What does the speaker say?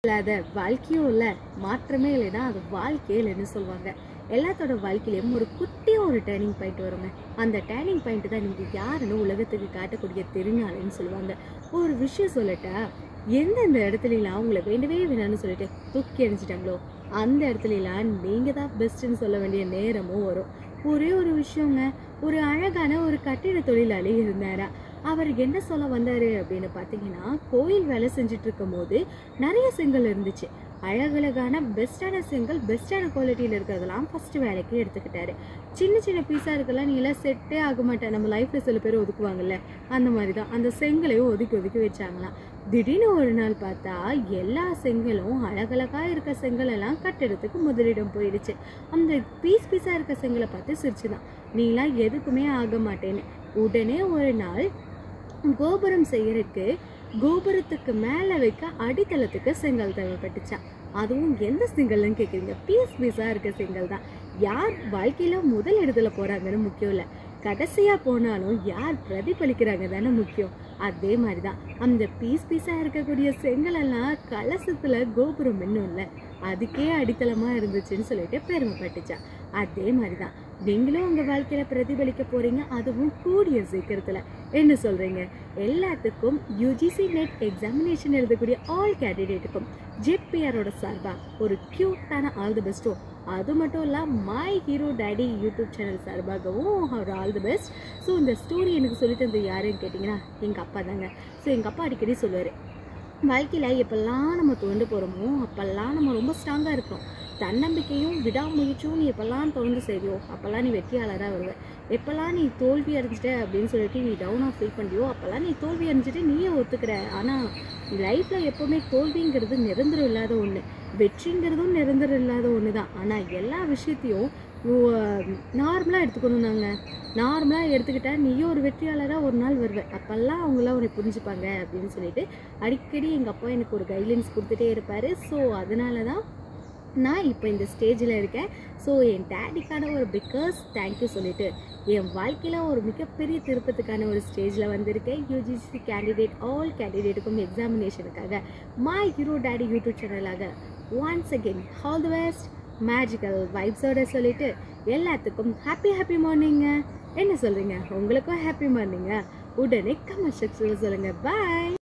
இல்லாத வாழ்க்கையும் இல்லை மாற்றமே இல்லைன்னா அது வாழ்க்கையே இல்லைன்னு சொல்லுவாங்க எல்லாத்தோட வாழ்க்கையிலையும் ஒரு குட்டியாக ஒரு டேர்னிங் பாயிண்ட் வருங்க அந்த டேர்னிங் பாயிண்ட் தான் நீங்கள் யாருன்னு உலகத்துக்கு காட்டக்கூடிய திருநாளுன்னு சொல்லுவாங்க ஒரு விஷயம் சொல்லட்டா எந்தெந்த இடத்துலலாம் உங்களை வேண்டவே வேணாம்னு சொல்லிட்டு தூக்கி அடிச்சிட்டாங்களோ அந்த இடத்துலலாம் நீங்கள் தான் பெஸ்ட்டுன்னு சொல்ல வேண்டிய நேரமும் வரும் ஒரே ஒரு விஷயங்க ஒரு அழகான ஒரு கட்டிட தொழிலாளி இருந்தாரா அவர் என்ன சொல்ல வந்தாரு அப்படின்னு பார்த்தீங்கன்னா கோயில் வேலை செஞ்சுட்டு இருக்கும் போது நிறைய செங்கல் இருந்துச்சு அழகழகான பெஸ்ட்டான செங்கல் பெஸ்ட்டான குவாலிட்டியில் இருக்கிறதெல்லாம் ஃபஸ்ட்டு வேலைக்கு எடுத்துக்கிட்டாரு சின்ன சின்ன பீஸாக இருக்கலாம் நீ எல்லாம் செட்டே ஆக மாட்டேன் நம்ம லைஃப்பில் சில பேர் ஒதுக்குவாங்கல்ல அந்த மாதிரி தான் அந்த செங்கலையும் ஒதுக்கி ஒதுக்கி வச்சாங்களாம் திடீர்னு ஒரு நாள் பார்த்தா எல்லா செங்கலும் அழகழகா இருக்க செங்கல் எல்லாம் கட்டிடத்துக்கு முதலிடம் போயிடுச்சு அந்த பீஸ் பீஸாக இருக்க செங்கலை பார்த்து சிரிச்சுதான் நீலாம் எதுக்குமே ஆக மாட்டேன்னு உடனே ஒரு நாள் கோபுரம் செய்யறதுக்கு கோபுரத்துக்கு மேலே வைக்க அடித்தளத்துக்கு செங்கல் தேவைப்பட்டுச்சா அதுவும் எந்த செங்கல்னு கேட்குறீங்க பீஸ் பீஸாக இருக்க செங்கல் தான் யார் வாழ்க்கையில் முதல் இடத்துல போகிறாங்கன்னு முக்கியம் இல்லை கடைசியாக போனாலும் யார் பிரதிபலிக்கிறாங்க தானே முக்கியம் அதே மாதிரி தான் அந்த பீஸ் பீஸாக இருக்கக்கூடிய செங்கலெல்லாம் கலசத்தில் கோபுரம் இன்னும் இல்லை அதுக்கே அடித்தளமாக இருந்துச்சுன்னு சொல்லிட்டு பெருமைப்பட்டுச்சா அதே மாதிரி தான் நீங்களும் உங்கள் வாழ்க்கையில் பிரதிபலிக்க போகிறீங்க அதுவும் கூடிய சீக்கிரத்தில் என்ன சொல்கிறீங்க எல்லாத்துக்கும் யூஜிசி நெட் எக்ஸாமினேஷன் எழுதக்கூடிய ஆல் கேண்டிடேட்டுக்கும் ஜெப்பிஆரோட சார்பாக ஒரு க்யூட்டான ஆல் தி பெஸ்ட்டும் அது மட்டும் இல்லை my hero daddy YouTube channel சார்பாகவும் ஒரு ஆல் தி பெஸ்ட் ஸோ இந்த ஸ்டோரி எனக்கு சொல்லி தந்தது யாருன்னு கேட்டிங்கன்னா எங்கள் அப்பா தாங்க ஸோ எங்கள் அப்பா அடிக்கடி சொல்லுவார் வாழ்க்கையில் எப்பெல்லாம் நம்ம துவண்டு போகிறோமோ அப்போல்லாம் நம்ம ரொம்ப ஸ்ட்ராங்காக இருக்கிறோம் தன்னம்பிக்கையும் விடாமுயற்சியும் நீ எப்பெல்லாம் தொடர்ந்து செய்வியோ அப்போல்லாம் நீ வெற்றியாளராக வருவ எப்போல்லாம் நீ தோல்வி அடைஞ்சிட்ட அப்படின்னு சொல்லிட்டு நீ டவுனாக ஃபீல் பண்ணுறியோ அப்போல்லாம் நீ தோல்வி அடைஞ்சிட்டு நீயே ஒத்துக்கிற ஆனால் லைஃப்பில் எப்போவுமே தோல்விங்கிறது நிரந்தரம் இல்லாத ஒன்று வெற்றிங்கிறதும் நிரந்தரம் இல்லாத ஒன்று தான் ஆனால் எல்லா விஷயத்தையும் நார்மலாக எடுத்துக்கணும் நாங்கள் நார்மலாக எடுத்துக்கிட்டா நீயும் ஒரு வெற்றியாளராக ஒரு நாள் வருவ அப்போல்லாம் அவங்களாம் உன்னை புரிஞ்சுப்பாங்க அப்படின்னு சொல்லிட்டு அடிக்கடி எங்கள் அப்பா எனக்கு ஒரு கைட்லைன்ஸ் கொடுத்துட்டே இருப்பார் ஸோ அதனால தான் நான் இப்போ இந்த ஸ்டேஜில் இருக்கேன் ஸோ என் டேடிக்கான ஒரு பிகாஸ் தேங்க்யூ சொல்லிட்டு என் வாழ்க்கையில் ஒரு மிகப்பெரிய திருப்பத்துக்கான ஒரு ஸ்டேஜில் வந்திருக்கேன் யூஜிசி கேண்டிடேட் ஆல் கேண்டிடேட்டுக்கும் எக்ஸாமினேஷனுக்காக மை ஹீரோ டேடி யூடியூப் சேனலாக once again all the best magical வைப்ஸோட சொல்லிட்டு எல்லாத்துக்கும் ஹாப்பி ஹாப்பி மார்னிங்க என்ன சொல்கிறீங்க உங்களுக்கும் ஹாப்பி மார்னிங்க உடனே கமெண்ட் செக்ஷனில் சொல்லுங்கள் பாய்